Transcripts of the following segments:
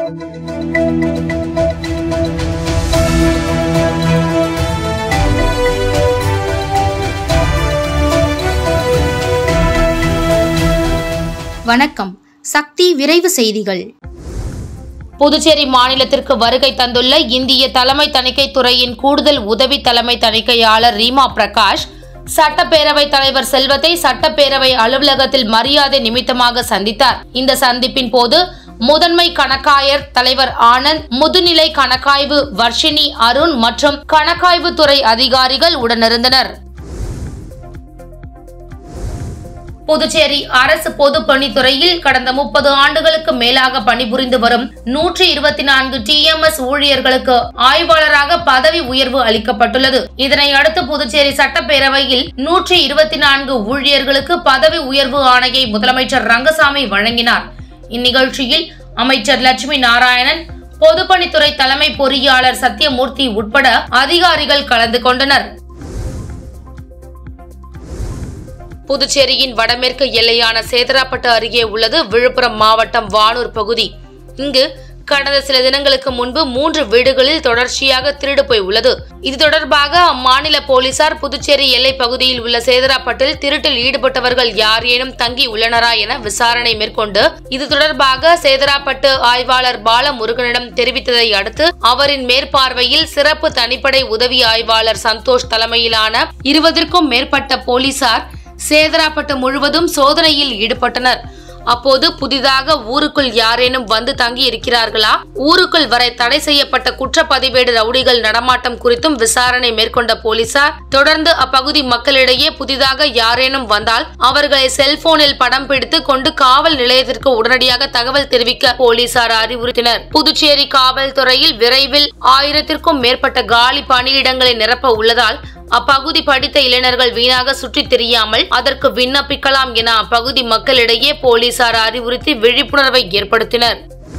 வணக்கம் சக்தி விரைவு செய்திகள் புதுச்சேரி மாநிலத்திற்கு வருகை தந்துள்ள இந்திய தலைமை தணிக்கைத் துறையின் கூடுதல் உதவி தலைமை தணிக்கையாளர் ரீமா பிரகாஷ் சட்டப்பேரவை தலைவர் செல்வத்தை சட்டப்பேரவை அலுவலகத்தில் மரியாதை நிமித்தமாக சந்தித்தார் இந்த சந்திப்பின் போது முதன்மை கணக்காயர் தலைவர் ஆனந்த் முதுநிலை கணக்காய்வு வர்ஷினி அருண் மற்றும் கணக்காய்வு துறை அதிகாரிகள் உடனிருந்தனர் புதுச்சேரி அரசு பொதுப்பணித்துறையில் கடந்த முப்பது ஆண்டுகளுக்கு மேலாக பணிபுரிந்து வரும் நூற்றி இருபத்தி நான்கு டிஎம்எஸ் ஊழியர்களுக்கு ஆய்வாளராக பதவி உயர்வு அளிக்கப்பட்டுள்ளது இதனை அடுத்து புதுச்சேரி சட்டப்பேரவையில் நூற்றி இருபத்தி நான்கு ஊழியர்களுக்கு பதவி உயர்வு ஆணையை முதலமைச்சர் ரங்கசாமி வழங்கினார் இந்நிகழ்ச்சியில் அமைச்சர் லட்சுமி நாராயணன் பொதுப்பணித்துறை தலைமை பொறியாளர் சத்யமூர்த்தி உட்பட அதிகாரிகள் கலந்து கொண்டனர் புதுச்சேரியின் வடமேற்கு எல்லையான சேதராப்பட்டு அருகே உள்ளது விழுப்புரம் மாவட்டம் வானூர் பகுதி இங்கு கடந்த சில தினங்களுக்கு முன்பு மூன்று வீடுகளில் தொடர்ச்சியாக திருடு போய் உள்ளது இது தொடர்பாக அம்மாநில போலீசார் புதுச்சேரி எல்லை பகுதியில் உள்ள சேதராப்பட்டில் திருட்டில் ஈடுபட்டவர்கள் யாரேனும் தங்கி உள்ளனரா என விசாரணை மேற்கொண்டு இது தொடர்பாக சேதராப்பட்டு ஆய்வாளர் பாலமுருகனிடம் தெரிவித்ததை அடுத்து அவரின் மேற்பார்வையில் சிறப்பு தனிப்படை உதவி ஆய்வாளர் சந்தோஷ் தலைமையிலான இருபதற்கும் மேற்பட்ட போலீசார் சேதராப்பட்டு முழுவதும் சோதனையில் ஈடுபட்டனர் அப்போது புதிதாக ஊருக்குள் யாரேனும் வந்து தங்கி இருக்கிறார்களா ஊருக்குள் வரை தடை செய்யப்பட்ட குற்றப்பதிவேடு ரவுடிகள் நடமாட்டம் குறித்தும் விசாரணை மேற்கொண்ட போலீசார் தொடர்ந்து அப்பகுதி மக்களிடையே புதிதாக யாரேனும் வந்தால் அவர்களை செல்போனில் படம் பிடித்து கொண்டு காவல் நிலையத்திற்கு உடனடியாக தகவல் தெரிவிக்க போலீசார் அறிவுறுத்தினர் புதுச்சேரி காவல்துறையில் விரைவில் ஆயிரத்திற்கும் மேற்பட்ட காலி பணியிடங்களை நிரப்ப உள்ளதால் அப்பகுதி படித்த இளைஞர்கள் வீணாக சுற்றித் திரியாமல் அதற்கு விண்ணப்பிக்கலாம் என அப்பகுதி மக்களிடையே போலீசார் அறிவுறுத்தி விழிப்புணர்வை ஏற்படுத்தினர்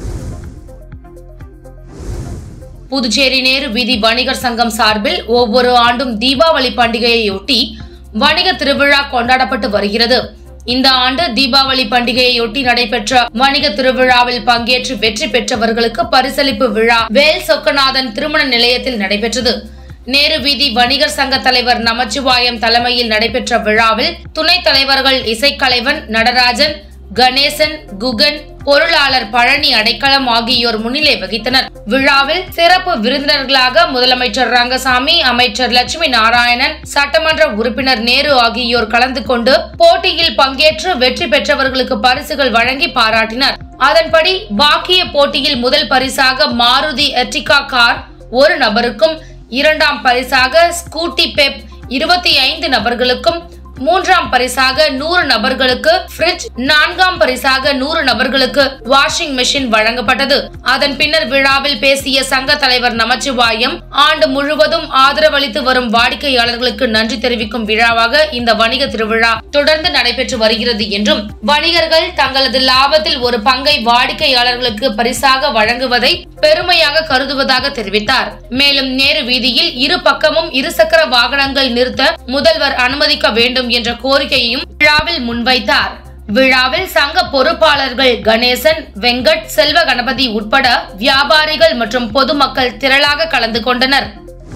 புதுச்சேரி நேரு வீதி வணிகர் சங்கம் சார்பில் ஒவ்வொரு ஆண்டும் தீபாவளி பண்டிகையையொட்டி வணிக திருவிழா கொண்டாடப்பட்டு வருகிறது இந்த ஆண்டு தீபாவளி பண்டிகையையொட்டி நடைபெற்ற வணிக திருவிழாவில் பங்கேற்று வெற்றி பெற்றவர்களுக்கு பரிசளிப்பு விழா வேல் சொக்கநாதன் திருமண நிலையத்தில் நடைபெற்றது நேரு வீதி வணிகர் சங்க தலைவர் நமச்சிவாயம் தலைமையில் நடைபெற்ற விழாவில் துணைத் தலைவர்கள் இசைக்கலைவன் நடராஜன் கணேசன் குகன் பொருளாளர் பழனி அடைக்கலம் ஆகியோர் முன்னிலை வகித்தனர் விழாவில் சிறப்பு விருந்தினர்களாக முதலமைச்சர் ரங்கசாமி அமைச்சர் லட்சுமி நாராயணன் சட்டமன்ற உறுப்பினர் நேரு ஆகியோர் கலந்து கொண்டு போட்டியில் பங்கேற்று வெற்றி பெற்றவர்களுக்கு பரிசுகள் வழங்கி பாராட்டினர் அதன்படி பாக்கிய போட்டியில் முதல் பரிசாக மாருதி எர்டிகா கார் ஒரு நபருக்கும் இரண்டாம் பரிசாக ஸ்கூட்டி பெப் இருபத்தி ஐந்து நபர்களுக்கும் மூன்றாம் பரிசாக நூறு நபர்களுக்கு ஃப்ரிட்ஜ் நான்காம் பரிசாக நூறு நபர்களுக்கு வாஷிங் மெஷின் வழங்கப்பட்டது அதன் பின்னர் விழாவில் பேசிய சங்க தலைவர் நமச்சிவாயம் ஆண்டு முழுவதும் ஆதரவளித்து வரும் வாடிக்கையாளர்களுக்கு நன்றி தெரிவிக்கும் விழாவாக இந்த வணிக திருவிழா தொடர்ந்து நடைபெற்று வருகிறது என்றும் வணிகர்கள் தங்களது லாபத்தில் ஒரு பங்கை வாடிக்கையாளர்களுக்கு பரிசாக வழங்குவதை பெருமையாக கருதுவதாக தெரிவித்தார் மேலும் நேரு வீதியில் இரு பக்கமும் இருசக்கர வாகனங்கள் நிறுத்த முதல்வர் அனுமதிக்க வேண்டும் என்ற கோரிக்கையையும் விழாவில் முன்வைத்தார் விழாவில் சங்க பொறுப்பாளர்கள் கணேசன் வெங்கட் செல்வ கணபதி உட்பட வியாபாரிகள் மற்றும் பொதுமக்கள் திரளாக கலந்து கொண்டனர்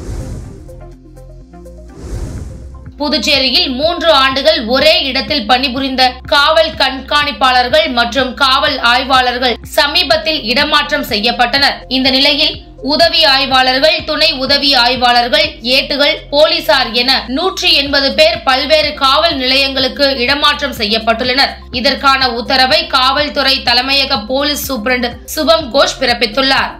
புதுச்சேரியில் மூன்று ஆண்டுகள் ஒரே இடத்தில் பணிபுரிந்த காவல் கண்காணிப்பாளர்கள் மற்றும் காவல் ஆய்வாளர்கள் சமீபத்தில் இடமாற்றம் செய்யப்பட்டனர் இந்த நிலையில் உதவி ஆய்வாளர்கள் துணை உதவி ஆய்வாளர்கள் ஏட்டுகள் போலீசார் என நூற்றி எண்பது பேர் பல்வேறு காவல் நிலையங்களுக்கு இடமாற்றம் செய்யப்பட்டுள்ளனர் இதற்கான உத்தரவை காவல்துறை தலைமையக போலீஸ் சூப்பரண்ட் சுபம் கோஷ் பிறப்பித்துள்ளார்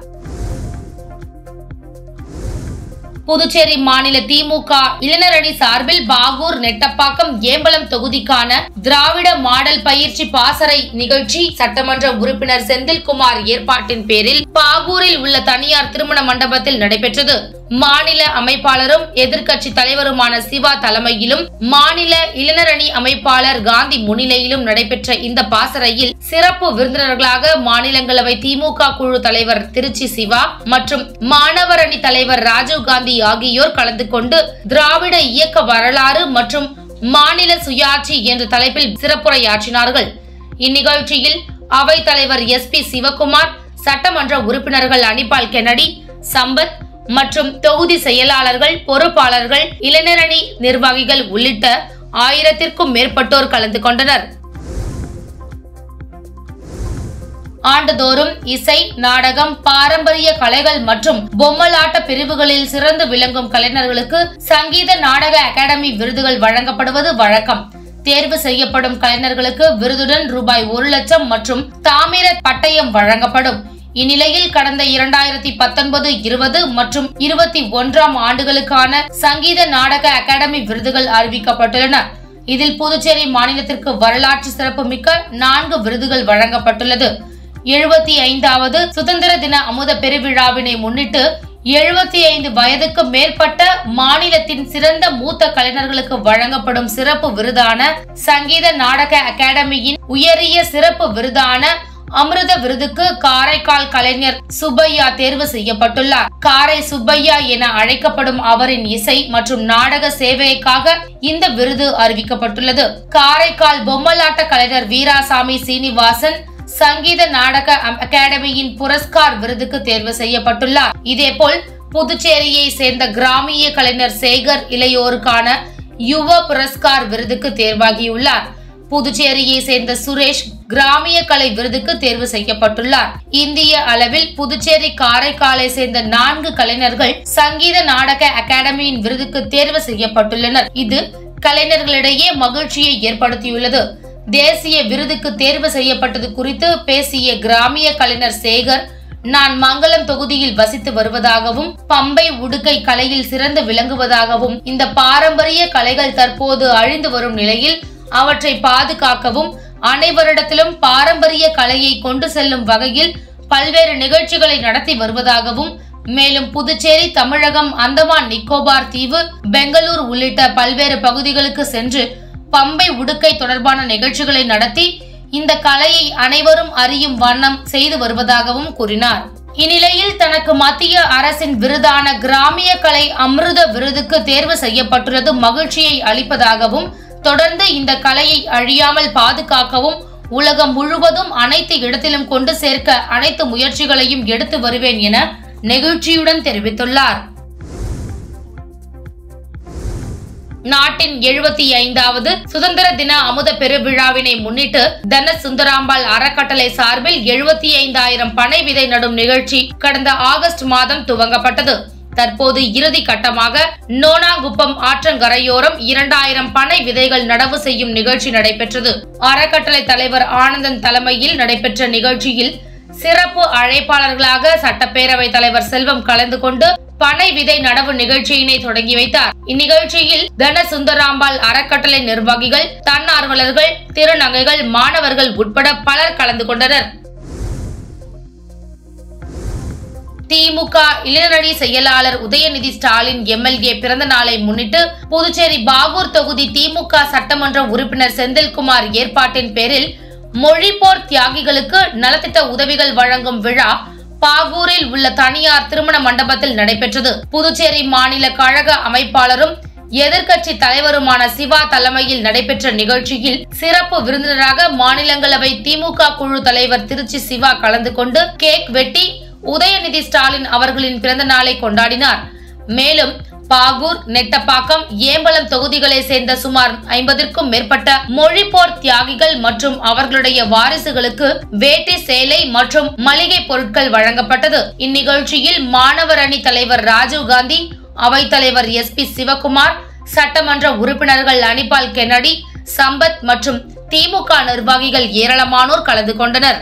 புதுச்சேரி மாநில திமுக இளைஞரணி சார்பில் பாகூர் நெட்டப்பாக்கம் ஏம்பலம் தொகுதிக்கான திராவிட மாடல் பயிற்சி பாசறை நிகழ்ச்சி சட்டமன்ற உறுப்பினர் செந்தில்குமார் ஏற்பாட்டின் பேரில் பாகூரில் உள்ள தனியார் திருமண மண்டபத்தில் நடைபெற்றது மாநில அமைப்பாளரும் எதிர்க்கட்சி தலைவருமான சிவா தலைமையிலும் மாநில இளைஞரணி அமைப்பாளர் காந்தி முன்னிலையிலும் நடைபெற்ற இந்த பாசறையில் சிறப்பு விருந்தினர்களாக மாநிலங்களவை திமுக குழு தலைவர் திருச்சி சிவா மற்றும் மாணவர் அணி தலைவர் ராஜீவ் காந்தி ஆகியோர் கலந்து கொண்டு திராவிட இயக்க வரலாறு மற்றும் மாநில சுயாட்சி என்ற தலைப்பில் சிறப்புரையாற்றினார்கள் இந்நிகழ்ச்சியில் அவைத் தலைவர் எஸ் பி சிவகுமார் சட்டமன்ற உறுப்பினர்கள் அனிபால் கென்னடி சம்பத் மற்றும் தொகுதி செயலாளர்கள் பொறுப்பாளர்கள் இளைஞரணி நிர்வாகிகள் உள்ளிட்ட ஆயிரத்திற்கும் மேற்பட்டோர் கலந்து கொண்டனர் ஆண்டுதோறும் இசை நாடகம் பாரம்பரிய கலைகள் மற்றும் பொம்மலாட்ட பிரிவுகளில் சிறந்து விளங்கும் கலைஞர்களுக்கு சங்கீத நாடக அகாடமி விருதுகள் வழங்கப்படுவது வழக்கம் தேர்வு செய்யப்படும் கலைஞர்களுக்கு விருதுடன் ரூபாய் ஒரு லட்சம் மற்றும் தாமிர பட்டயம் வழங்கப்படும் இந்நிலையில் கடந்த இரண்டாயிரத்தி பத்தொன்பது இருபது மற்றும் இருபத்தி ஒன்றாம் ஆண்டுகளுக்கான சங்கீத நாடக அகாடமி விருதுகள் அறிவிக்கப்பட்டுள்ளன இதில் புதுச்சேரி மாநிலத்திற்கு வரலாற்று சிறப்புமிக்க நான்கு விருதுகள் வழங்கப்பட்டுள்ளது எழுபத்தி ஐந்தாவது சுதந்திர தின அமுத பெருவிழாவினை முன்னிட்டு எழுபத்தி ஐந்து வயதுக்கு மேற்பட்ட மாநிலத்தின் சிறந்த மூத்த கலைஞர்களுக்கு வழங்கப்படும் சிறப்பு விருதான சங்கீத நாடக அகாடமியின் உயரிய சிறப்பு விருதான அமிர்த விருதுக்கு காரைக்கால் கலைஞர் சுப்பையா தேர்வு செய்யப்பட்டுள்ளார் காரை சுப்பையா என அழைக்கப்படும் அவரின் இசை மற்றும் நாடக சேவைக்காக இந்த விருது அறிவிக்கப்பட்டுள்ளது காரைக்கால் பொம்மலாட்ட கலைஞர் வீராசாமி சீனிவாசன் சங்கீத நாடக அம்- அகாடமியின் புரஸ்கார் விருதுக்கு தேர்வு செய்யப்பட்டுள்ளார் இதேபோல் புதுச்சேரியை சேர்ந்த கிராமிய கலைஞர் சேகர் இளையோருக்கான யுவ புரஸ்கார் விருதுக்கு தேர்வாகியுள்ளார் புதுச்சேரியை சேர்ந்த சுரேஷ் கிராமிய கலை விருதுக்கு தேர்வு செய்யப்பட்டுள்ளார் இந்திய அளவில் புதுச்சேரி காரைக்காலை சேர்ந்த நான்கு கலைஞர்கள் சங்கீத நாடக அகாடமியின் விருதுக்கு தேர்வு செய்யப்பட்டுள்ளனர் இது கலைஞர்களிடையே மகிழ்ச்சியை ஏற்படுத்தியுள்ளது தேசிய விருதுக்கு தேர்வு செய்யப்பட்டது குறித்து பேசிய கிராமிய கலைஞர் சேகர் நான் மங்களம் தொகுதியில் வசித்து வருவதாகவும் பம்பை உடுக்கை கலையில் சிறந்து விளங்குவதாகவும் இந்த பாரம்பரிய கலைகள் தற்போது அழிந்து வரும் நிலையில் அவற்றை பாதுகாக்கவும் அனைவரிடத்திலும் பாரம்பரிய கலையை கொண்டு செல்லும் வகையில் பல்வேறு நிகழ்ச்சிகளை நடத்தி வருவதாகவும் மேலும் புதுச்சேரி தமிழகம் அந்தமான் நிக்கோபார் தீவு பெங்களூர் உள்ளிட்ட பல்வேறு பகுதிகளுக்கு சென்று பம்பை உடுக்கை தொடர்பான நிகழ்ச்சிகளை நடத்தி இந்த கலையை அனைவரும் அறியும் வண்ணம் செய்து வருவதாகவும் கூறினார் இந்நிலையில் தனக்கு மத்திய அரசின் விருதான கிராமிய கலை அமிர்த விருதுக்கு தேர்வு செய்யப்பட்டுள்ளது மகிழ்ச்சியை அளிப்பதாகவும் தொடர்ந்து இந்த கலையை அழியாமல் பாதுகாக்கவும் உலகம் முழுவதும் அனைத்து இடத்திலும் கொண்டு சேர்க்க அனைத்து முயற்சிகளையும் எடுத்து வருவேன் என நெகிழ்ச்சியுடன் தெரிவித்துள்ளார் நாட்டின் எழுபத்தி ஐந்தாவது சுதந்திர தின அமுத பெருவிழாவினை முன்னிட்டு தன சுந்தராம்பாள் அறக்கட்டளை சார்பில் எழுபத்தி ஐந்தாயிரம் பனை விதை நடும் நிகழ்ச்சி கடந்த ஆகஸ்ட் மாதம் துவங்கப்பட்டது தற்போது இறுதி கட்டமாக நோனாங்குப்பம் ஆற்றங்கரையோரம் இரண்டாயிரம் பனை விதைகள் நடவு செய்யும் நிகழ்ச்சி நடைபெற்றது அறக்கட்டளை தலைவர் ஆனந்தன் தலைமையில் நடைபெற்ற நிகழ்ச்சியில் சிறப்பு அழைப்பாளர்களாக சட்டப்பேரவை தலைவர் செல்வம் கலந்து கொண்டு பனை விதை நடவு நிகழ்ச்சியினை தொடங்கி வைத்தார் இந்நிகழ்ச்சியில் தன சுந்தராம்பாள் அறக்கட்டளை நிர்வாகிகள் தன்னார்வலர்கள் திருநங்கைகள் மாணவர்கள் உட்பட பலர் கலந்து கொண்டனர் திமுக இளைஞரணி செயலாளர் உதயநிதி ஸ்டாலின் எம்எல்ஏ பிறந்த நாளை முன்னிட்டு புதுச்சேரி பாகூர் தொகுதி திமுக சட்டமன்ற உறுப்பினர் செந்தில்குமார் ஏற்பாட்டின் பேரில் மொழிப்போர் தியாகிகளுக்கு நலத்திட்ட உதவிகள் வழங்கும் விழா பாகூரில் உள்ள தனியார் திருமண மண்டபத்தில் நடைபெற்றது புதுச்சேரி மாநில கழக அமைப்பாளரும் எதிர்க்கட்சி தலைவருமான சிவா தலைமையில் நடைபெற்ற நிகழ்ச்சியில் சிறப்பு விருந்தினராக மாநிலங்களவை திமுக குழு தலைவர் திருச்சி சிவா கலந்து கொண்டு கேக் வெட்டி உதயநிதி ஸ்டாலின் அவர்களின் பிறந்த நாளை கொண்டாடினார் மேலும் பாகூர் நெட்டப்பாக்கம் ஏம்பலம் தொகுதிகளை சேர்ந்த சுமார் ஐம்பதிற்கும் மேற்பட்ட மொழிப்போர் தியாகிகள் மற்றும் அவர்களுடைய வாரிசுகளுக்கு வேட்டி சேலை மற்றும் மளிகை பொருட்கள் வழங்கப்பட்டது இந்நிகழ்ச்சியில் மாணவர் அணி தலைவர் ராஜீவ்காந்தி அவைத்தலைவர் எஸ் பி சிவகுமார் சட்டமன்ற உறுப்பினர்கள் அனிபால் கென்னடி சம்பத் மற்றும் திமுக நிர்வாகிகள் ஏராளமானோர் கலந்து கொண்டனர்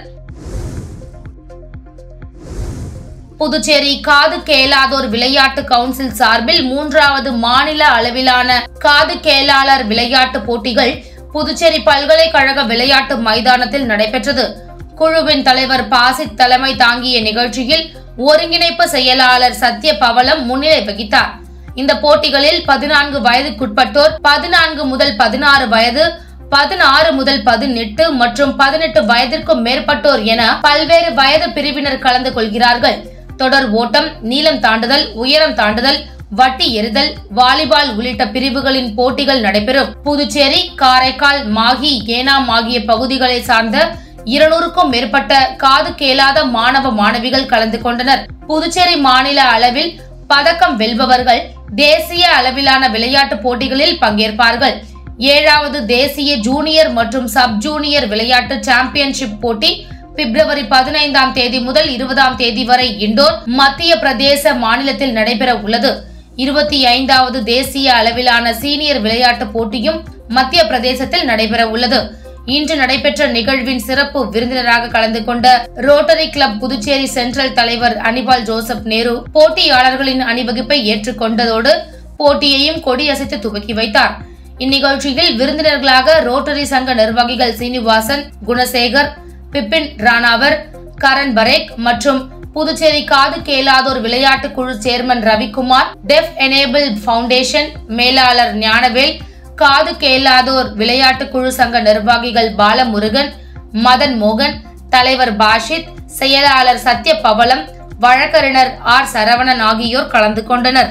புதுச்சேரி காது கேளாதோர் விளையாட்டு கவுன்சில் சார்பில் மூன்றாவது மாநில அளவிலான காது கேளாளர் விளையாட்டு போட்டிகள் புதுச்சேரி பல்கலைக்கழக விளையாட்டு மைதானத்தில் நடைபெற்றது குழுவின் தலைவர் பாசித் தலைமை தாங்கிய நிகழ்ச்சியில் ஒருங்கிணைப்பு செயலாளர் சத்ய பவளம் முன்னிலை வகித்தார் இந்த போட்டிகளில் பதினான்கு வயதுக்குட்பட்டோர் பதினான்கு முதல் பதினாறு வயது பதினாறு முதல் பதினெட்டு மற்றும் பதினெட்டு வயதிற்கும் மேற்பட்டோர் என பல்வேறு வயது பிரிவினர் கலந்து கொள்கிறார்கள் தொடர் ஓட்டம் நீளம் தாண்டுதல் உயரம் தாண்டுதல் வட்டி எறிதல் வாலிபால் உள்ளிட்ட பிரிவுகளின் போட்டிகள் நடைபெறும் புதுச்சேரி காரைக்கால் மாகி ஏனாம் ஆகிய பகுதிகளை சார்ந்த இருநூறுக்கும் மேற்பட்ட காது கேளாத மாணவ மாணவிகள் கலந்து கொண்டனர் புதுச்சேரி மாநில அளவில் பதக்கம் வெல்பவர்கள் தேசிய அளவிலான விளையாட்டு போட்டிகளில் பங்கேற்பார்கள் ஏழாவது தேசிய ஜூனியர் மற்றும் சப் ஜூனியர் விளையாட்டு சாம்பியன்ஷிப் போட்டி பிப்ரவரி பதினைந்தாம் தேதி முதல் இருபதாம் தேதி வரை இண்டோர் மத்திய பிரதேச மாநிலத்தில் நடைபெற உள்ளது இருபத்தி ஐந்தாவது தேசிய அளவிலான சீனியர் விளையாட்டு போட்டியும் மத்திய பிரதேசத்தில் நடைபெற உள்ளது இன்று நடைபெற்ற நிகழ்வின் சிறப்பு விருந்தினராக கலந்து கொண்ட ரோட்டரி கிளப் புதுச்சேரி சென்ட்ரல் தலைவர் அனிபால் ஜோசப் நேரு போட்டியாளர்களின் அணிவகுப்பை ஏற்றுக்கொண்டதோடு போட்டியையும் கொடியசைத்து துவக்கி வைத்தார் இந்நிகழ்ச்சியில் விருந்தினர்களாக ரோட்டரி சங்க நிர்வாகிகள் சீனிவாசன் குணசேகர் பிபின் ராணாவர் கரண் பரேக் மற்றும் புதுச்சேரி காது கேளாதோர் விளையாட்டு குழு chairman Ravikumar deaf enable foundation மேலாளர் ஞானவேல் காது கேளாதோர் விளையாட்டு குழு சங்க நிர்வாகிகள் பாலமுருகன் மதன் மோகன் தலைவர் பாஷித் செயலாளர் சத்ய பவளம் வழக்கறிஞர் ஆர் சரவணன் ஆகியோர் கலந்து கொண்டனர்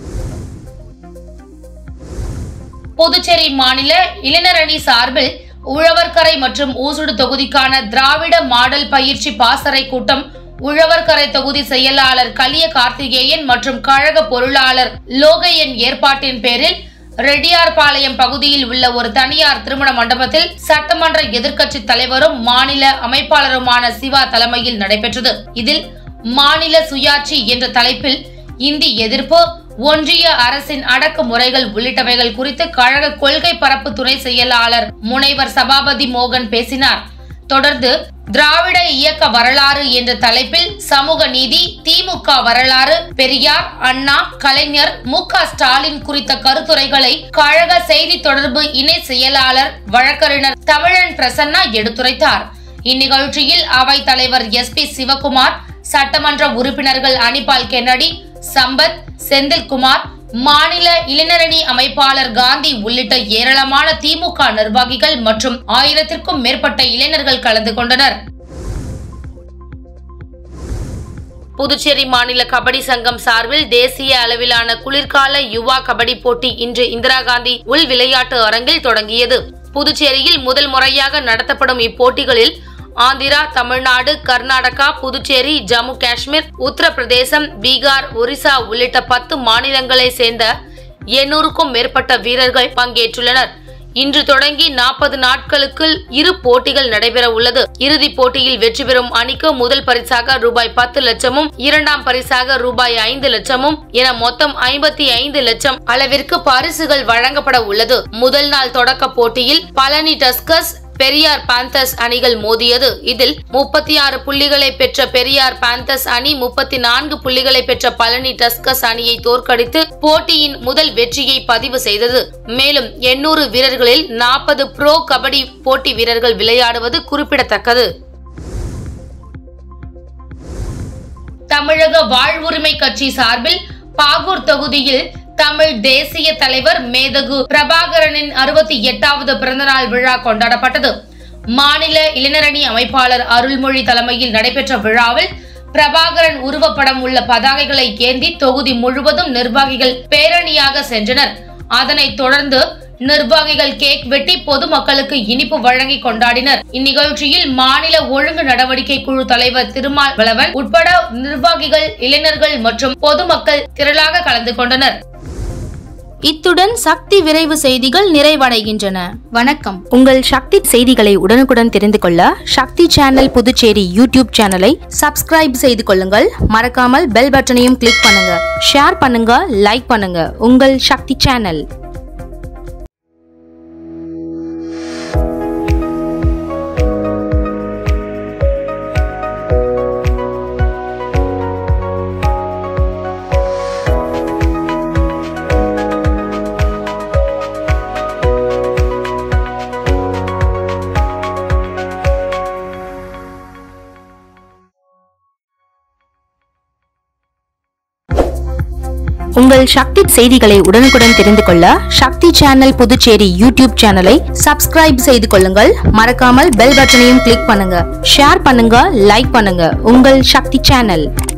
புதுச்சேரி மாநில இளைஞர் அணி சார்பில் உழவர்கரை மற்றும் ஊசுடு தொகுதிக்கான திராவிட மாடல் பயிற்சி பாசறை கூட்டம் உழவர்கரை தொகுதி செயலாளர் கலிய கார்த்திகேயன் மற்றும் கழக பொருளாளர் லோகையன் ஏற்பாட்டின் பேரில் ரெட்டியார்பாளையம் பகுதியில் உள்ள ஒரு தனியார் திருமண மண்டபத்தில் சட்டமன்ற எதிர்க்கட்சி தலைவரும் மாநில அமைப்பாளருமான சிவா தலைமையில் நடைபெற்றது இதில் மாநில சுயாட்சி என்ற தலைப்பில் இந்தி எதிர்ப்பு ஒன்றிய அரசின் அடக்குமுறைகள் உள்ளிட்டவைகள் குறித்து கழக கொள்கை பரப்பு துணை செயலாளர் முனைவர் சபாபதி மோகன் பேசினார் தொடர்ந்து திராவிட இயக்க வரலாறு என்ற தலைப்பில் சமூக நீதி திமுக வரலாறு பெரியார் அண்ணா கலைஞர் மு க ஸ்டாலின் குறித்த கருத்துரைகளை கழக செய்தி தொடர்பு இணை செயலாளர் வழக்கறிஞர் தமிழன் பிரசன்னா எடுத்துரைத்தார் இந்நிகழ்ச்சியில் அவைத் தலைவர் எஸ் பி சிவகுமார் சட்டமன்ற உறுப்பினர்கள் அனிபால் கென்னடி சம்பத் செந்தில்குமார் மாநில இளைஞரணி அமைப்பாளர் காந்தி உள்ளிட்ட ஏராளமான திமுக நிர்வாகிகள் மற்றும் ஆயிரத்திற்கும் மேற்பட்ட இளைஞர்கள் கலந்து கொண்டனர் புதுச்சேரி மாநில கபடி சங்கம் சார்பில் தேசிய அளவிலான குளிர்கால யுவா கபடி போட்டி இன்று இந்திரா காந்தி உள் விளையாட்டு அரங்கில் தொடங்கியது புதுச்சேரியில் முதல் முறையாக நடத்தப்படும் இப்போட்டிகளில் ஆந்திரா தமிழ்நாடு கர்நாடகா புதுச்சேரி ஜம்மு காஷ்மீர் உத்தரப்பிரதேசம் பீகார் ஒரிசா உள்ளிட்ட பத்து மாநிலங்களை சேர்ந்த எண்ணூறுக்கும் மேற்பட்ட வீரர்கள் பங்கேற்றுள்ளனர் இன்று தொடங்கி நாற்பது நாட்களுக்குள் இரு போட்டிகள் நடைபெற உள்ளது இறுதிப் போட்டியில் வெற்றி பெறும் அணிக்கு முதல் பரிசாக ரூபாய் பத்து லட்சமும் இரண்டாம் பரிசாக ரூபாய் ஐந்து லட்சமும் என மொத்தம் ஐம்பத்தி ஐந்து லட்சம் அளவிற்கு பரிசுகள் வழங்கப்பட உள்ளது முதல் நாள் தொடக்க போட்டியில் பழனி டஸ்கஸ் பெரியார் பாந்தர்ஸ் அணிகள் மோதியது இதில் முப்பத்தி ஆறு புள்ளிகளை பெற்ற பெரியார் பாந்தர்ஸ் அணி முப்பத்தி நான்கு புள்ளிகளை பெற்ற பழனி டஸ்கஸ் அணியை தோற்கடித்து போட்டியின் முதல் வெற்றியை பதிவு செய்தது மேலும் எண்ணூறு வீரர்களில் நாற்பது ப்ரோ கபடி போட்டி வீரர்கள் விளையாடுவது குறிப்பிடத்தக்கது தமிழக வாழ்வுரிமை கட்சி சார்பில் பாகூர் தொகுதியில் தமிழ் தேசிய தலைவர் மேதகு பிரபாகரனின் அறுபத்தி எட்டாவது பிறந்தநாள் விழா கொண்டாடப்பட்டது மாநில இளைஞரணி அமைப்பாளர் அருள்மொழி தலைமையில் நடைபெற்ற விழாவில் பிரபாகரன் உருவப்படம் உள்ள பதாகைகளை ஏந்தி தொகுதி முழுவதும் நிர்வாகிகள் பேரணியாக சென்றனர் அதனைத் தொடர்ந்து நிர்வாகிகள் கேக் வெட்டி பொதுமக்களுக்கு இனிப்பு வழங்கி கொண்டாடினர் இந்நிகழ்ச்சியில் மாநில ஒழுங்கு நடவடிக்கை குழு தலைவர் திருமால் வளவன் உட்பட நிர்வாகிகள் இளைஞர்கள் மற்றும் பொதுமக்கள் திரளாக கலந்து கொண்டனர் இத்துடன் சக்தி விரைவு செய்திகள் நிறைவடைகின்றன வணக்கம் உங்கள் சக்தி செய்திகளை உடனுக்குடன் தெரிந்து கொள்ள சக்தி சேனல் புதுச்சேரி யூடியூப் சேனலை சப்ஸ்கிரைப் செய்து கொள்ளுங்கள் மறக்காமல் பெல் பட்டனையும் கிளிக் பண்ணுங்க ஷேர் பண்ணுங்க லைக் பண்ணுங்க உங்கள் சக்தி சேனல் உங்கள் சக்தி செய்திகளை உடனுக்குடன் தெரிந்து கொள்ள சக்தி சேனல் புதுச்சேரி யூடியூப் சேனலை சப்ஸ்கிரைப் செய்து கொள்ளுங்கள் மறக்காமல் பெல் பட்டனையும் கிளிக் பண்ணுங்க ஷேர் பண்ணுங்க லைக் பண்ணுங்க உங்கள் சக்தி சேனல்